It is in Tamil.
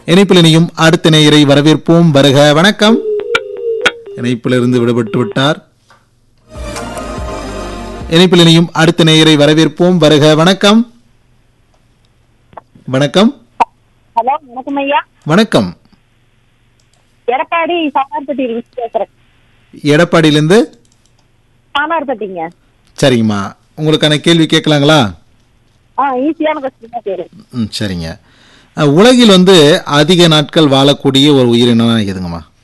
இணைப்பில் இணையும் அடுத்த நேயரை வரவேற்போம் வருக வணக்கம் இணைப்பிலிருந்து விடுபட்டு விட்டார் இணைப்பில் இணையும் அடுத்த நேயரை வரவேற்போம் வருக வணக்கம் வணக்கம் ஹலோ வணக்கம் ஐயா வணக்கம் எடப்பாடி சாணார்பட்டி ரிஷி பேசுறேன் எடப்பாடியிலிருந்து சாணார்பட்டிங்க சரிங்கம்மா உங்களுக்கான கேள்வி கேட்கலாங்களா ஆ ஈஸியான கொஸ்டின் தான் பேரு ம் சரிங்க அஹ், உலகில் வந்து அதிக நாட்கள் வாழக்கூடிய ஒரு உயிரினம் எதுங்கம்மா